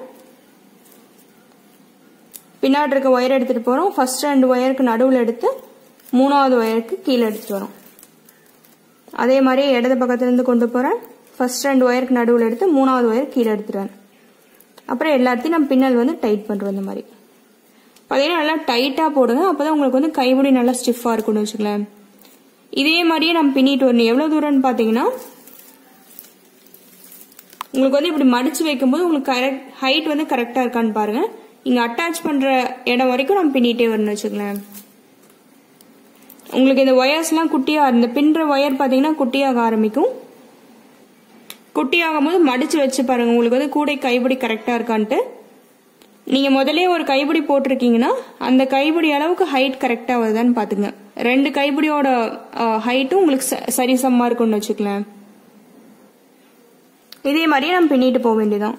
பின்னாடி இருக்க ஒயர் எடுத்துட்டு போறோம் ஃபர்ஸ்ட் ரெண்டு ஒயருக்கு நடுவில் எடுத்து மூணாவது ஒயருக்கு கீழே எடுத்துட்டு வரோம் அதே மாதிரி இடது பக்கத்துல இருந்து கொண்டு போறேன் ஃபர்ஸ்ட் ரெண்டு ஒயருக்கு நடுவில் எடுத்து மூணாவது ஒயர் கீழே எடுத்துருவேன் அப்புறம் எல்லாத்தையும் நம்ம பின்னல் வந்து டைட் பண்றோம் இந்த மாதிரி பார்த்தீங்கன்னா நல்லா டைட்டாக போடுங்க அப்பதான் உங்களுக்கு வந்து கைமுடி நல்லா ஸ்டிஃபாக இருக்கும்னு வச்சுக்கலாம் இதே மாதிரியே நம்ம பின்னிட்டு வரணும் எவ்வளோ தூரம்னு பார்த்தீங்கன்னா உங்களுக்கு வந்து இப்படி மடிச்சு வைக்கும்போது உங்களுக்கு கரெக்ட் ஹைட் வந்து கரெக்டாக இருக்கான்னு பாருங்க இங்கே அட்டாச் பண்ணுற இடம் வரைக்கும் நம்ம பின்னிட்டே வரணும்னு வச்சுக்கலாம் உங்களுக்கு இந்த ஒயர்ஸ்லாம் குட்டியாக இந்த பின்னுற ஒயர் பார்த்தீங்கன்னா குட்டியாக ஆரம்பிக்கும் குட்டியாகும் போது மடிச்சு வச்சு பாருங்க உங்களுக்கு வந்து கூடை கைப்பிடி கரெக்டாக இருக்கான்ட்டு நீங்கள் முதலே ஒரு கைப்பிடி போட்டிருக்கீங்கன்னா அந்த கைப்பிடி அளவுக்கு ஹைட் கரெக்டாக வருதான்னு பார்த்துங்க ரெண்டு கைப்பிடியோட ஹைட்டும் உங்களுக்கு சரிசமமாக இருக்கும்னு வச்சுக்கலாம் இதே மாதிரியே நம்ம பின்னிட்டு போக வேண்டியதான்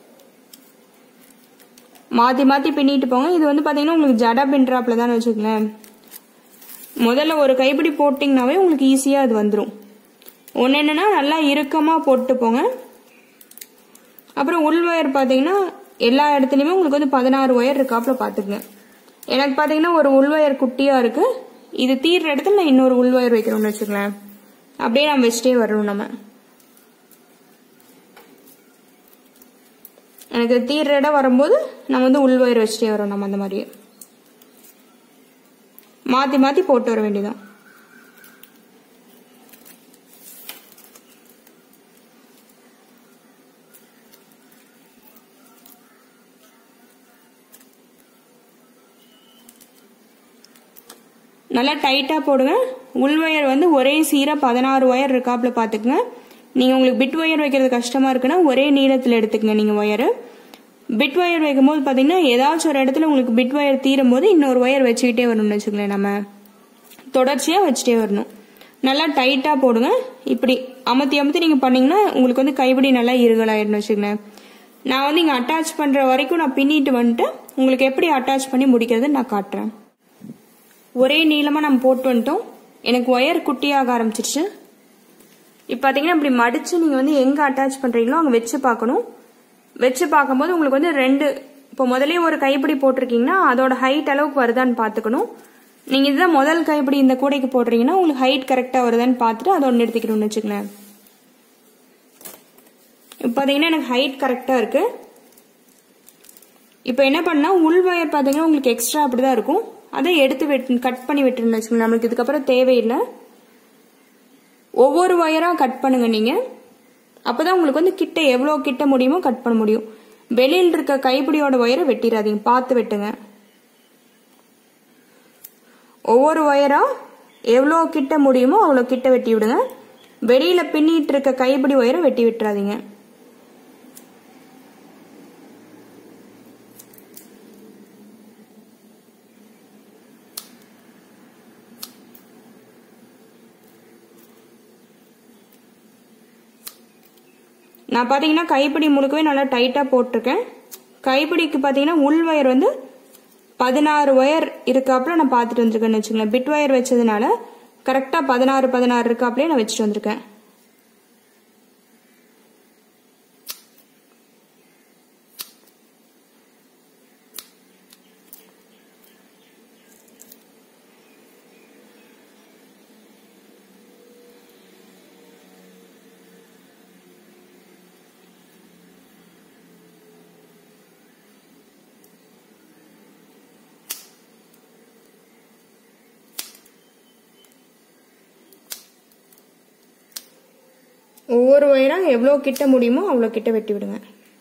மாற்றி மாற்றி பின்னிட்டு போங்க இது வந்து பார்த்தீங்கன்னா உங்களுக்கு ஜடா பின்ட்ராப்பில் தான் வச்சுக்கலேன் முதல்ல ஒரு கைப்பிடி போட்டிங்கனாவே உங்களுக்கு ஈஸியாக அது வந்துடும் ஒன்று என்னென்னா நல்லா இறுக்கமாக போட்டு போங்க அப்புறம் உள் ஒயர் பார்த்தீங்கன்னா எல்லா இடத்துலையுமே உங்களுக்கு வந்து பதினாறு ஒயர் இருக்காப்புல பார்த்துக்குங்க எனக்கு பார்த்தீங்கன்னா ஒரு உள் ஒயர் குட்டியாக இருக்கு இது தீர்ற இடத்துல நான் இன்னொரு உள் ஒயர் வைக்கிறோம்னு வச்சுக்கலாம் அப்படியே நம்ம வச்சுட்டே வரணும் நம்ம எனக்கு தீர்ற இடம் வரும்போது நம்ம வந்து உள் ஒயர் வச்சுட்டே வரோம் நம்ம அந்த மாதிரியே மாற்றி மாற்றி போட்டு வர வேண்டியதான் நல்லா டைட்டாக போடுங்க உள் ஒயர் வந்து ஒரே சீராக பதினாறு ஒயர் இருக்காப்புல பார்த்துக்குங்க நீங்கள் உங்களுக்கு பிட் ஒயர் வைக்கிறது கஷ்டமாக இருக்குன்னா ஒரே நீளத்தில் எடுத்துக்கங்க நீங்கள் ஒயரு பிட் ஒயர் வைக்கும் போது பார்த்தீங்கன்னா ஏதாச்சும் ஒரு இடத்துல உங்களுக்கு பிட் ஒயர் தீரும் போது இன்னொரு ஒயர் வச்சுக்கிட்டே வரணும்னு வச்சுக்கலேன் நம்ம தொடர்ச்சியாக வச்சுட்டே வரணும் நல்லா டைட்டாக போடுங்க இப்படி அமர்த்தி அமர்த்தி நீங்கள் பண்ணீங்கன்னா உங்களுக்கு வந்து கைப்பிடி நல்லா இருகலாயிடணும் வச்சுக்கலேன் நான் வந்து இங்கே அட்டாச் பண்ணுற வரைக்கும் நான் பின்னிட்டு வந்துட்டு உங்களுக்கு எப்படி அட்டாச் பண்ணி முடிக்கிறதுன்னு நான் காட்டுறேன் ஒரே நீளமாக நம்ம போட்டு வந்துட்டோம் எனக்கு ஒயர் குட்டியாக ஆரம்பிச்சிருச்சு இப்போ பார்த்தீங்கன்னா இப்படி மடித்து நீங்கள் வந்து எங்கே அட்டாச் பண்ணுறீங்களோ அங்கே வச்சு பார்க்கணும் வச்சு பார்க்கும்போது உங்களுக்கு வந்து ரெண்டு இப்போ முதலே ஒரு கைப்பிடி போட்டிருக்கீங்கன்னா அதோட ஹைட் அளவுக்கு வருதான்னு பார்த்துக்கணும் நீங்கள் இதுதான் முதல் கைப்பிடி இந்த கூடைக்கு போடுறீங்கன்னா உங்களுக்கு ஹைட் கரெக்டாக வருதான்னு பார்த்துட்டு அதை ஒன்று எடுத்துக்கணும்னு வச்சுக்கலேன் இப்போ பார்த்தீங்கன்னா எனக்கு ஹைட் கரெக்டாக இருக்கு இப்போ என்ன பண்ணால் உள் வயர் பார்த்தீங்கன்னா உங்களுக்கு எக்ஸ்ட்ரா அப்படி தான் இருக்கும் அதை எடுத்து வெட்டு கட் பண்ணி விட்டுருன்னு வச்சுக்கோங்க நம்மளுக்கு இதுக்கப்புறம் தேவையில்லை ஒவ்வொரு ஒயராக கட் பண்ணுங்க நீங்கள் அப்போ தான் உங்களுக்கு வந்து கிட்ட எவ்வளோ கிட்ட முடியுமோ கட் பண்ண முடியும் வெளியில் இருக்க கைப்பிடியோட ஒயரை வெட்டிடாதீங்க பார்த்து வெட்டுங்க ஒவ்வொரு ஒயரா எவ்வளோ கிட்ட முடியுமோ அவ்வளோ கிட்ட வெட்டி விடுங்க வெளியில பின்னிட்டு இருக்க கைப்பிடி ஒயரை வெட்டி விட்டுறாதீங்க நான் பார்த்தீங்கன்னா கைப்பிடி முழுக்கவே நல்லா டைட்டாக போட்டிருக்கேன் கைப்பிடிக்கு பார்த்தீங்கன்னா உள் ஒயர் வந்து பதினாறு ஒயர் இருக்காப்புல நான் பார்த்துட்டு வந்திருக்கேன்னு வச்சுக்கோங்களேன் பிட் ஒயர் வச்சதுனால கரெக்டாக பதினாறு பதினாறு இருக்காப்புலயே நான் வச்சுட்டு வந்திருக்கேன் ஒவ்வொரு ஒயராக எவ்வளோ கிட்ட முடியுமோ அவ்வளோ கிட்ட வெட்டி விடுங்க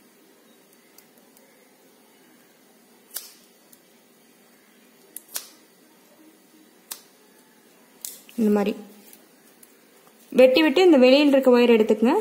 இந்த மாதிரி வெட்டி விட்டு இந்த வெளியில் இருக்க ஒயர் எடுத்துக்கங்க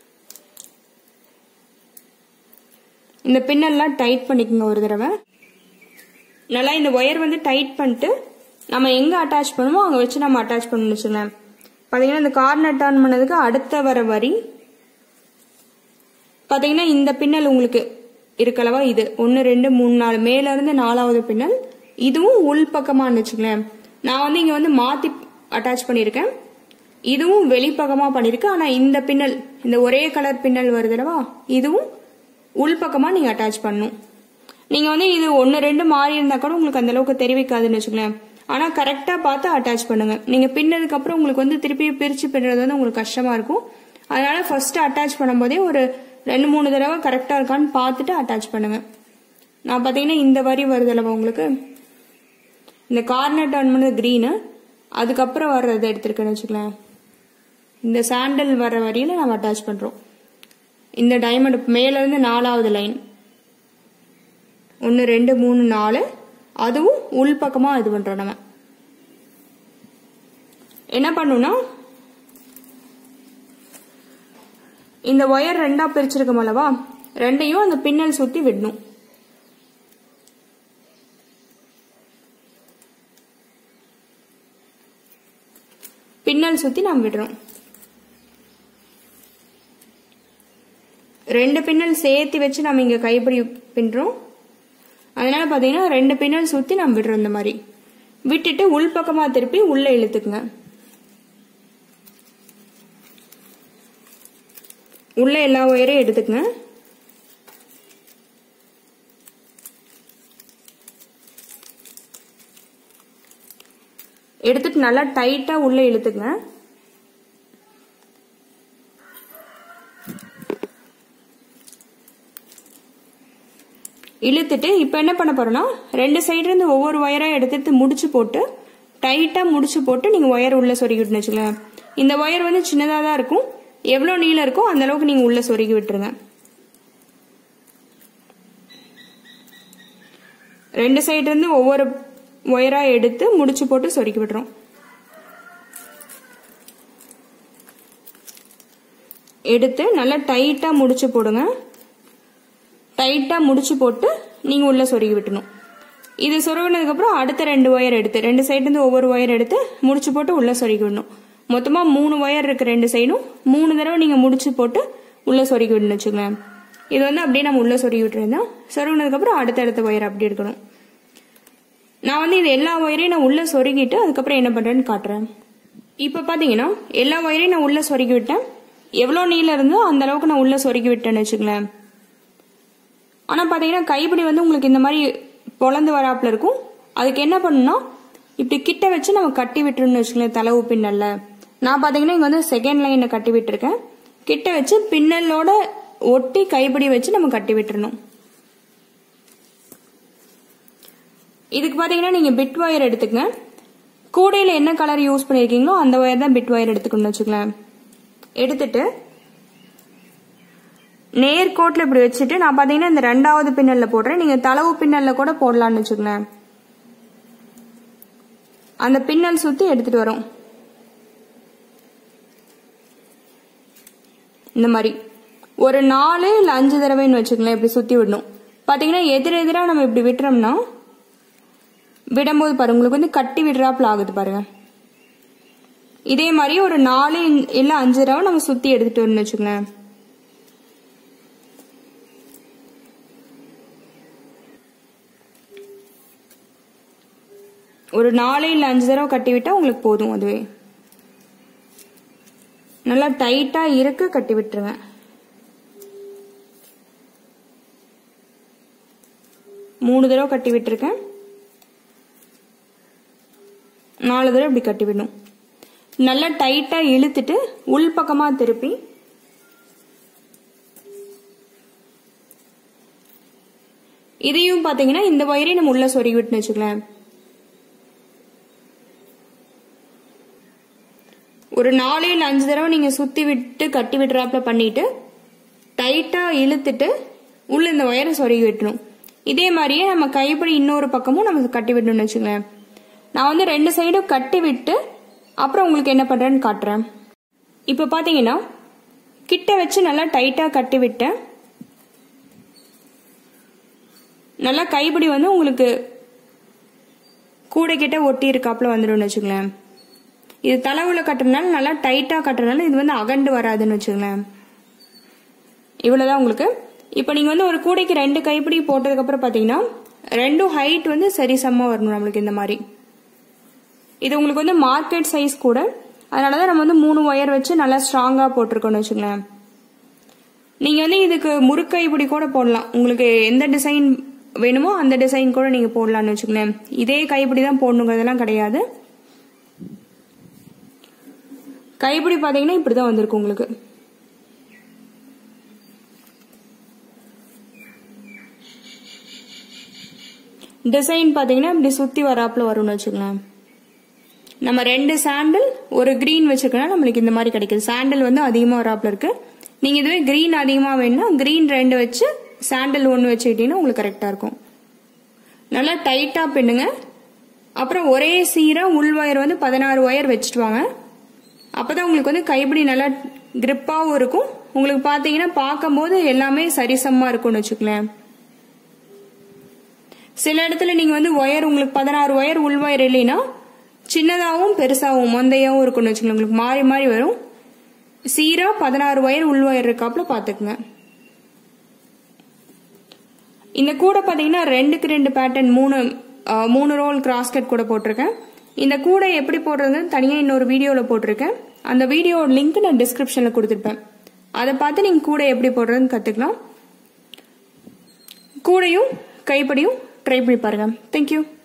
இந்த பின்னல்லாம் டைட் பண்ணிக்கோங்க ஒரு தடவை நல்லா இந்த ஒயர் வந்து டைட் பண்ணிட்டு நம்ம எங்கே அட்டாச் பண்ணுமோ அங்கே வச்சு நம்ம அட்டாச் பண்ணணும் வச்சுக்கோங்களேன் பார்த்தீங்கன்னா இந்த கார்னர் டர்ன் பண்ணதுக்கு அடுத்த வர வரி பார்த்தீங்கன்னா இந்த பின்னல் உங்களுக்கு இருக்கலவா இது ஒன்று ரெண்டு மூணு நாலு மேல இருந்து நாலாவது பின்னல் இதுவும் உள் பக்கமாக வச்சுங்களேன் நான் வந்து இங்கே வந்து மாற்றி அட்டாச் பண்ணியிருக்கேன் இதுவும் வெளிப்பக்கமாக பண்ணியிருக்கேன் ஆனால் இந்த பின்னல் இந்த ஒரே கலர் பின்னல் வருதுலவா இதுவும் உள் பக்கமாக நீங்கள் அட்டாச் பண்ணணும் நீங்கள் வந்து இது ஒன்று ரெண்டு மாறி இருந்தால் கூட உங்களுக்கு அந்த அளவுக்கு தெரிவிக்காதுன்னு வச்சுக்கலேன் ஆனால் கரெக்டாக பார்த்து அட்டாச் பண்ணுங்க நீங்கள் பின்னதுக்கு அப்புறம் உங்களுக்கு வந்து திருப்பி பிரித்து பின்னுறது வந்து உங்களுக்கு கஷ்டமாக இருக்கும் அதனால ஃபர்ஸ்ட் அட்டாச் பண்ணும்போதே ஒரு ரெண்டு மூணு தடவை கரெக்டாக இருக்கான்னு பார்த்துட்டு அட்டாச் பண்ணுங்க நான் பார்த்தீங்கன்னா இந்த வரி வருதல்லவா உங்களுக்கு இந்த கார்னர் டர்ன் பண்ணது க்ரீனு அதுக்கப்புறம் வர்றதை எடுத்துருக்கேன்னு வச்சுக்கலாம் இந்த சாண்டல் வர வரியில் நம்ம அட்டாச் பண்ணுறோம் இந்த டைமண்ட் மேலேருந்து நாலாவது லைன் ஒன்று ரெண்டு மூணு நாலு அதுவும் உள் பக்கமாக இது பண்ணுறோம் நம்ம என்ன பண்ணுன்னா இந்த ஒயர் ரெண்டா பிரிச்சிருக்கோம் அல்லவா ரெண்டையும் அந்த பின்னல் சுற்றி விடணும் பின்னல் சுற்றி நாம் விடுறோம் ரெண்டு பின்னல் சேர்த்து வச்சு நம்ம இங்கே கைப்பிடி பின்றோம் அதனால பார்த்தீங்கன்னா ரெண்டு பின்னல் சுற்றி நம்ம விடுறோம் இந்த மாதிரி விட்டுட்டு உள் பக்கமாக திருப்பி உள்ளே இழுத்துக்குங்க உள்ள எல்லா ஒயரையும் எடுத்துக்கங்க எடுத்துட்டு நல்லா டைட்டா உள்ள இழுத்துக்கங்க இழுத்துட்டு இப்போ என்ன பண்ண போறோம்னா ரெண்டு சைடு இருந்து ஒவ்வொரு ஒயரா எடுத்துட்டு முடிச்சு போட்டு டைட்டா முடிச்சு போட்டு நீங்க ஒயர் உள்ள சொருகிட்டுன்னு வச்சுக்கலாம் இந்த ஒயர் வந்து சின்னதாக தான் இருக்கும் எவ்வளோ நீளம் இருக்கோ அந்த அளவுக்கு நீங்க உள்ள சொருகி விட்டுருங்க ரெண்டு சைடு இருந்து ஒவ்வொரு ஒயரா எடுத்து முடிச்சு போட்டு சொருக்கி விடுறோம் எடுத்து நல்லா டைட்டா முடிச்சு போடுங்க டைட்டா முடிச்சு போட்டு நீங்க உள்ள சொருகி விட்டணும் இது சொருகினதுக்கு அப்புறம் அடுத்த ரெண்டு ஒயர் எடுத்து ரெண்டு சைடு இருந்து ஒவ்வொரு ஒயர் எடுத்து முடிச்சு போட்டு உள்ள சொருகி விடணும் மொத்தமா மூணு ஒயர் இருக்கு ரெண்டு சைடும் மூணு தடவை நீங்க முடிச்சு போட்டு உள்ள சொருகி விடணும் வச்சுக்கோங்க இது வந்து அப்படியே நம்ம உள்ள சொருகி விட்டுருந்தோம் சொருகினதுக்கு அப்புறம் அடுத்தடுத்த ஒயர் அப்படி எடுக்கணும் நான் வந்து இது எல்லா ஒயரையும் நான் உள்ள சொருகிட்டு அதுக்கப்புறம் என்ன பண்றேன்னு காட்டுறேன் இப்போ பாத்தீங்கன்னா எல்லா ஒயரையும் நான் உள்ள சொருகி விட்டேன் எவ்வளோ நீளம் இருந்தோ அந்த அளவுக்கு நான் உள்ள சொருகி விட்டேன்னு வச்சுக்கலேன் ஆனால் பார்த்தீங்கன்னா கைப்பிடி வந்து உங்களுக்கு இந்த மாதிரி பொழந்து வராப்புல இருக்கும் அதுக்கு என்ன பண்ணணும்னா இப்படி கிட்ட வச்சு நம்ம கட்டி விட்டுருன்னு வச்சுக்கோங்களேன் தலவு பின்னல்ல நான் பார்த்தீங்கன்னா இங்கே வந்து செகண்ட் லைனை கட்டி விட்டுருக்கேன் கிட்ட வச்சு பின்னலோட ஒட்டி கைப்பிடி வச்சு நம்ம கட்டி விட்டுறணும் இதுக்கு பார்த்தீங்கன்னா நீங்கள் பிட் ஒயர் எடுத்துக்கங்க கூடையில் என்ன கலர் யூஸ் பண்ணியிருக்கீங்களோ அந்த ஒயர் தான் பிட் ஒயர் எடுத்துக்கணும்னு வச்சுக்கலாம் எடுத்துட்டு நேர்கோட்டில் இப்படி வச்சுட்டு நான் பார்த்தீங்கன்னா இந்த ரெண்டாவது பின்னலில் போடுறேன் நீங்கள் தளவு பின்னலில் கூட போடலான்னு வச்சுக்கோங்களேன் அந்த பின்னல் சுற்றி எடுத்துட்டு வரோம் இந்த மாதிரி ஒரு நாலு இல்லை அஞ்சு தடவைன்னு வச்சுக்கலாம் இப்படி சுற்றி விடணும் பார்த்தீங்கன்னா எதிர் எதிராக நம்ம இப்படி விட்டுறோம்னா விடும்போது பாருங்க உங்களுக்கு வந்து கட்டி விடுறாப்புல ஆகுது பாருங்க இதே மாதிரி ஒரு நாலு இல்லை அஞ்சு தடவை நம்ம சுற்றி எடுத்துட்டு வரணும்னு வச்சுக்கோங்களேன் ஒரு நாலு இல்லை அஞ்சு தடவை கட்டி விட்டா உங்களுக்கு போதும் அதுவே நல்லா டைட்டா இருக்க கட்டி விட்டுருங்க மூணு தடவை கட்டி விட்டுருக்கேன் நாலு தடவை இப்படி கட்டி விடணும் நல்லா டைட்டா இழுத்துட்டு உள் பக்கமா திருப்பி இதையும் பாத்தீங்கன்னா இந்த வயரையும் நம்ம உள்ள சொருகி விட்டுன்னு வச்சுக்கலாம் ஒரு நாலு இல்லை அஞ்சு தடவை நீங்கள் சுற்றி விட்டு கட்டி விட்டுறாப்புல பண்ணிட்டு டைட்டாக இழுத்துட்டு உள்ள இந்த ஒயரை சொருகி விட்டணும் இதே மாதிரியே நம்ம கைப்படி இன்னொரு பக்கமும் நம்ம கட்டி விடணும்னு வச்சுங்களேன் நான் வந்து ரெண்டு சைடும் கட்டி விட்டு அப்புறம் உங்களுக்கு என்ன பண்ணுறேன்னு காட்டுறேன் இப்போ பார்த்தீங்கன்னா கிட்ட வச்சு நல்லா டைட்டாக கட்டி விட்டேன் நல்லா கைப்பிடி வந்து உங்களுக்கு கூடை கிட்ட ஒட்டி இருக்காப்புல வந்துடும்னு வச்சுங்களேன் இது தலைவுல கட்டுறதுனால நல்லா டைட்டாக கட்டுறதுனால இது வந்து அகண்டு வராதுன்னு வச்சுங்களேன் இவ்வளோதான் உங்களுக்கு இப்போ நீங்கள் வந்து ஒரு கூடைக்கு ரெண்டு கைப்பிடி போட்டதுக்கப்புறம் பார்த்தீங்கன்னா ரெண்டும் ஹைட் வந்து சரிசமமாக வரணும் நம்மளுக்கு இந்த மாதிரி இது உங்களுக்கு வந்து மார்க்கெட் சைஸ் கூட அதனால தான் நம்ம வந்து மூணு ஒயர் வச்சு நல்லா ஸ்ட்ராங்காக போட்டிருக்கோம்னு வச்சுங்களேன் நீங்கள் வந்து இதுக்கு முறுக்கைப்பிடி கூட போடலாம் உங்களுக்கு எந்த டிசைன் வேணுமோ அந்த டிசைன் கூட நீங்கள் போடலாம்னு வச்சுக்கோங்களேன் இதே கைப்பிடி தான் போடணுங்கிறதெல்லாம் கிடையாது கைப்பிடி பார்த்தீங்கன்னா இப்படி தான் வந்திருக்கு உங்களுக்கு டிசைன் பார்த்தீங்கன்னா இப்படி சுற்றி வராப்புல வரும்னு வச்சுக்கலாம் நம்ம ரெண்டு சாண்டில் ஒரு க்ரீன் வச்சுருக்கோன்னா நம்மளுக்கு இந்த மாதிரி கிடைக்குது சாண்டில் வந்து அதிகமாக வராப்புல இருக்கு நீங்கள் இதுவே க்ரீன் அதிகமாக வேணும்னா க்ரீன் ரெண்டு வச்சு சாண்டில் ஒன்று வச்சுக்கிட்டீங்கன்னா உங்களுக்கு கரெக்டாக இருக்கும் நல்லா டைட்டாக பின்னுங்க அப்புறம் ஒரே சீராக உள் ஒயர் வந்து பதினாறு ஒயர் வச்சுட்டு வாங்க அப்பதான் உங்களுக்கு வந்து கைப்பிடி நல்லா கிரிப்பாகவும் இருக்கும் உங்களுக்கு பார்த்தீங்கன்னா பார்க்கும்போது எல்லாமே சரிசமமாக இருக்கும்னு வச்சுக்கலேன் சில இடத்துல நீங்கள் வந்து ஒயர் உங்களுக்கு பதினாறு ஒயர் உள் ஒயர் இல்லைன்னா சின்னதாகவும் பெருசாகவும் மொந்தையாகவும் இருக்கும்னு வச்சுக்கோங்க உங்களுக்கு மாறி மாறி வரும் சீரா பதினாறு ஒயர் உள் ஒயர் இருக்காப்புல பார்த்துக்குங்க இந்த கூடை பார்த்தீங்கன்னா ரெண்டுக்கு ரெண்டு பேட்டர்ன் மூணு மூணு ரோல் கிராஸ்கட் கூட போட்டிருக்கேன் இந்த கூடை எப்படி போடுறதுன்னு தனியாக இன்னொரு வீடியோவில் போட்டிருக்கேன் அந்த வீடியோ லிங்க் நான் டிஸ்கிரிப்ஷனில் கொடுத்துருப்பேன் அதை பார்த்து நீங்கள் கூடை எப்படி போடுறதுன்னு கற்றுக்கலாம் கூடையும் கைப்படியும் ட்ரை பண்ணி பாருங்கள் தேங்க்யூ